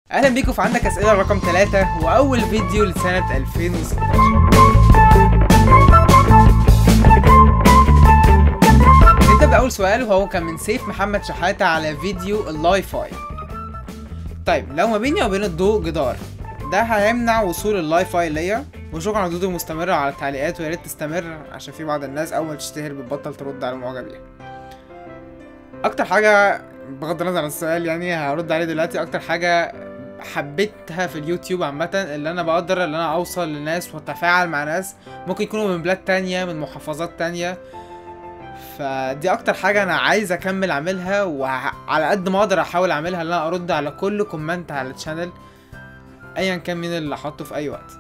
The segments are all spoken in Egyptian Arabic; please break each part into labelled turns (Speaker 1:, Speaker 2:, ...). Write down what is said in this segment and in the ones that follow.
Speaker 1: اهلا بيكم في عندك اسئله رقم 3 واول فيديو لسنه 2016 نبدا باول سؤال وهو كان من سيف محمد شحاته على فيديو اللاي فاي طيب لو ما بيني وبين الضوء جدار ده هيمنع وصول اللاي فاي ليا وشكرا على ردودك المستمره على التعليقات ويا ريت تستمر عشان في بعض الناس اول ما تشتهر بتبطل ترد على المعجب بيها اكتر حاجه بغض النظر عن السؤال يعني هرد عليه دلوقتي اكتر حاجه حبيتها في اليوتيوب عامة اللي انا بقدر ان انا اوصل لناس واتفاعل مع ناس ممكن يكونوا من بلاد تانية من محافظات تانية فدي اكتر حاجة انا عايز اكمل اعملها وعلى قد ما اقدر احاول اعملها ان انا ارد على كل كومنت على الشانل ايا كان مين اللي حطه في اي وقت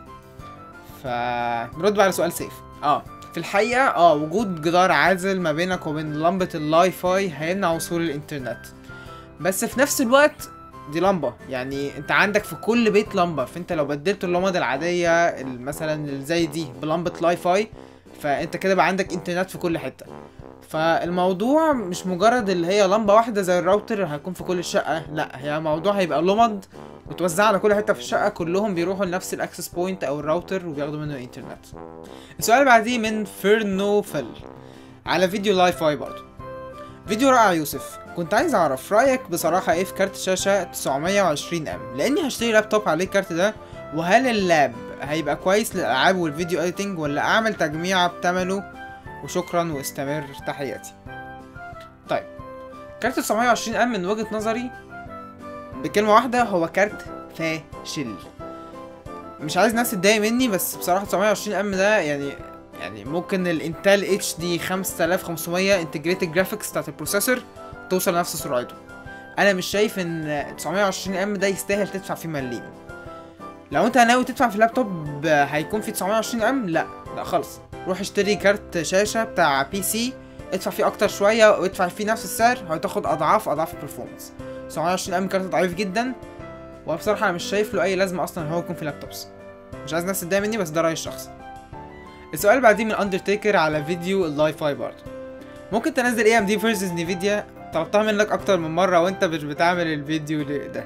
Speaker 1: فنرد بقى على سؤال سيف اه في الحقيقة اه وجود جدار عازل ما بينك وبين لمبة اللاي فاي هيمنع وصول الانترنت بس في نفس الوقت دي لمبة يعني انت عندك في كل بيت لمبة فانت لو بدلت اللمبة العادية ال- مثلا اللي زي دي بلمبة لاي فاي فانت كده بقى عندك انترنت في كل حتة فالموضوع مش مجرد اللي هي لمبة واحدة زي الراوتر هيكون في كل الشقة لا هي الموضوع هيبقى لمض متوزعة على كل حتة في الشقة كلهم بيروحوا لنفس الاكسس بوينت او الراوتر وبياخدوا منه انترنت السؤال اللي بعديه من فيرنوفل على فيديو لاي فاي برضه فيديو رائع يوسف كنت عايز اعرف رايك بصراحه ايه في كارت شاشه 920 ام لاني هشتري لابتوب عليه الكارت ده وهل اللاب هيبقى كويس للالعاب والفيديو اديتنج ولا اعمل تجميعه بتمنه وشكرا واستمر تحياتي طيب كارت 920 ام من وجهه نظري بكلمه واحده هو كارت فاشل مش عايز ناس تتضايق مني بس بصراحه 920 ام ده يعني يعني ممكن الانتل اتش دي 5500 انتجريتد جرافيكس بتاعت البروسيسور توصل لنفس سرعته انا مش شايف ان 920 ام ده يستاهل تدفع فيه مليم لو انت ناوي تدفع في لابتوب هيكون فيه 920 ام لا لا خالص روح اشتري كارت شاشه بتاع بي سي ادفع فيه اكتر شويه وادفع فيه نفس السعر هتاخد اضعاف اضعاف البرفورمانس 920 ام كارت ضعيف جدا وبصراحه انا مش شايف له اي لازمه اصلا ان هو يكون في لابتوبس مش عايز ناس تتضايق مني بس ده رايي الشخصي السؤال اللي بعديه من اندرتيكر على فيديو اللاي فاي برضه ممكن تنزل اي ام دي فيرسز نيفيديا طلبتها منك اكتر من مره وانت مش بتعمل الفيديو ده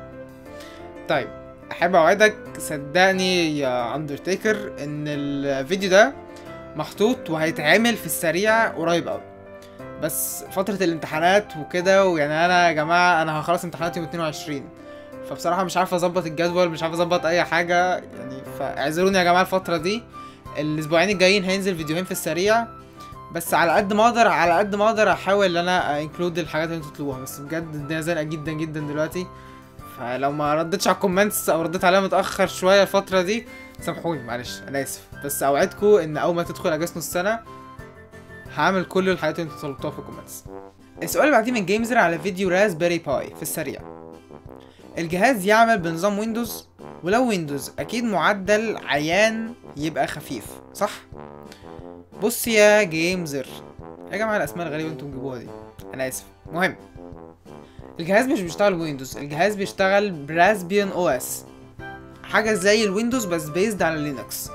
Speaker 1: طيب احب اوعدك صدقني يا اندرتيكر ان الفيديو ده محطوط وهيتعمل في السريع قريب قوي بس فترة الامتحانات وكده ويعني انا يا جماعة انا هخلص امتحاناتي يوم 22 فبصراحة مش عارف اظبط الجدول مش عارف اظبط اي حاجة يعني فاعذروني يا جماعة الفترة دي الاسبوعين الجايين هينزل فيديوهين في السريع بس على قد ما اقدر على قد ما اقدر احاول ان انا انكلود الحاجات اللي انتوا تطلبوها بس بجد الدنيا زنقه جدا جدا دلوقتي فلو ما ردتش على الكومنتس او رديت عليها متاخر شويه الفتره دي سامحوني معلش انا اسف بس اوعدكم ان اول ما تدخل اجازه نص سنه هعمل كل الحاجات اللي انتوا طلبتوها في الكومنتس السؤال اللي بعديه من جيمزر على فيديو راسبيري باي في السريع الجهاز يعمل بنظام ويندوز ولو ويندوز اكيد معدل عيان يبقى خفيف صح بص يا جيمزر يا جماعه الاسماء الغريبه انتوا بتجيبوها دي انا اسف مهم الجهاز مش بيشتغل ويندوز الجهاز بيشتغل براسبيان او اس حاجه زي الويندوز بس بيزد على لينكس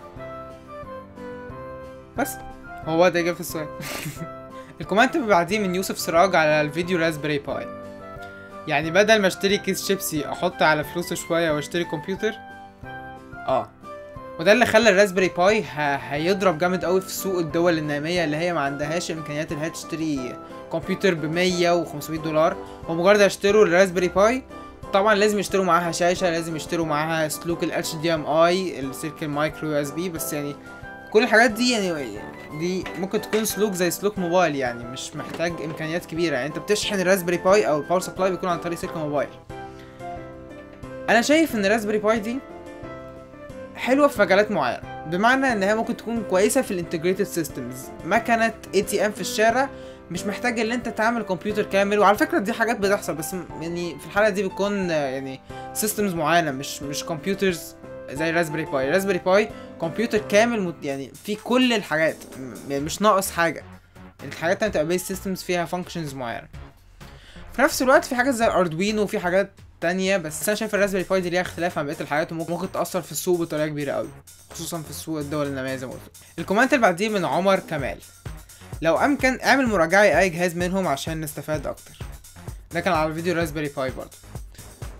Speaker 1: بس هو ده اجابه السؤال الكومنت اللي بعديه من يوسف سراج على الفيديو راسبيري باي يعني بدل ما اشتري كيس شيبسي احط على فلوسه شويه واشتري كمبيوتر اه وده اللي خلى الراسبيري باي ه... هيضرب جامد قوي في سوق الدول الناميه اللي هي ما عندهاش امكانيات اللي هي تشتري كمبيوتر ب 100 و500 دولار ومجرد يشتروا الراسبيري باي طبعا لازم يشتروا معاها شاشه لازم يشتروا معاها سلوك ال HDMI السلك المايكرو اس بي بس يعني كل الحاجات دي يعني دي ممكن تكون سلوك زي سلوك موبايل يعني مش محتاج امكانيات كبيره يعني انت بتشحن الراسبيري باي او الباور سبلاي بيكون عن طريق سلك موبايل انا شايف ان الراسبيري باي دي حلوه في مجالات معينه بمعنى ان هي ممكن تكون كويسه في الانتجريتد سيستمز مكنه اي تي ام في الشارع مش محتاج ان انت تعمل كمبيوتر كامل وعلى فكره دي حاجات بتحصل بس م- يعني في الحاله دي بتكون آه، يعني سيستمز معينه مش مش كمبيوترز زي راسبيري باي راسبيري باي كمبيوتر كامل مت يعني فيه كل الحاجات م- يعني مش ناقص حاجه الحاجات التانية بتبقى بيس سيستمز فيها فانكشنز معينه في نفس الوقت في حاجات زي اردوينو وفي حاجات تانية بس انا شايف الراسبيري باي دي ليها اختلاف عن بقيه الحاجات وممكن ممكن تاثر في السوق بطريقه كبيره قوي خصوصا في السوق الدول الناميه زي ما قلت الكومنت اللي بعديه من عمر كمال لو امكن اعمل مراجعه اي جهاز منهم عشان نستفاد اكتر ده كان على فيديو راسبيري باي برضه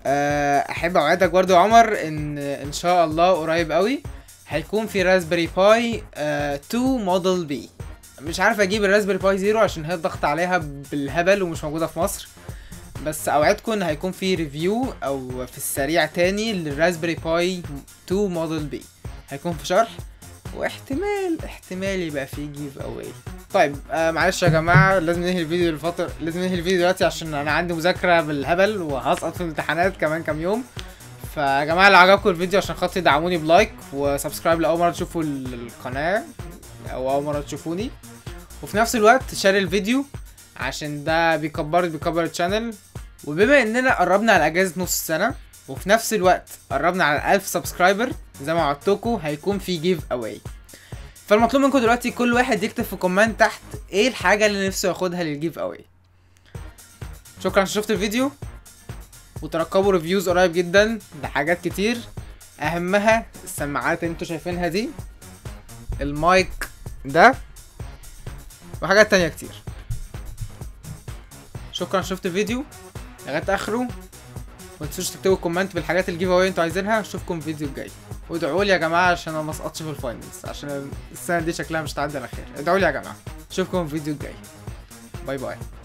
Speaker 1: آه، احب اوعدك برضو يا عمر ان ان شاء الله قريب قوي هيكون في راسبري باي 2 موديل بي مش عارف اجيب الراسبري باي زيرو عشان هي الضغط عليها بالهبل ومش موجوده في مصر بس اوعدكم ان هيكون في ريفيو او في السريع تاني للراسبري باي 2 موديل بي هيكون في شرح واحتمال احتمال يبقى في جيف اواي طيب آه معلش يا جماعه لازم ننهي الفيديو الفتره لازم ننهي الفيديو دلوقتي عشان انا عندي مذاكره بالهبل وهسقط في الامتحانات كمان كام يوم فيا جماعه لو عجبكم الفيديو عشان خاطر دعموني بلايك وسبسكرايب لاول مره تشوفوا ال- القناه او اول مره تشوفوني وفي نفس الوقت شير الفيديو عشان ده بيكبر بيكبر الشانل وبما اننا قربنا على اجازه نص السنه وفي نفس الوقت قربنا على 1000 سبسكرايبر زي ما وعدتكم هيكون في جيف اواي فالمطلوب منكم دلوقتي كل واحد يكتب في كومنت تحت ايه الحاجه اللي نفسه ياخدها للجيف اواي شكرا عشان شفت الفيديو وترقبوا ريفيوز قريب جدا لحاجات كتير اهمها السماعات اللي انتوا شايفينها دي المايك ده وحاجات تانية كتير شكرا عشان شفت الفيديو لغايه اخره ما تنسوش تكتبوا كومنت بالحاجات الجيف اواي انتوا عايزينها اشوفكم في الفيديو الجاي وادعوا لي يا جماعه عشان انا ما اسقطش في الفاينلز عشان السنه دي شكلها مش هتعدي على خير ادعوا لي يا جماعه اشوفكم في الفيديو الجاي باي باي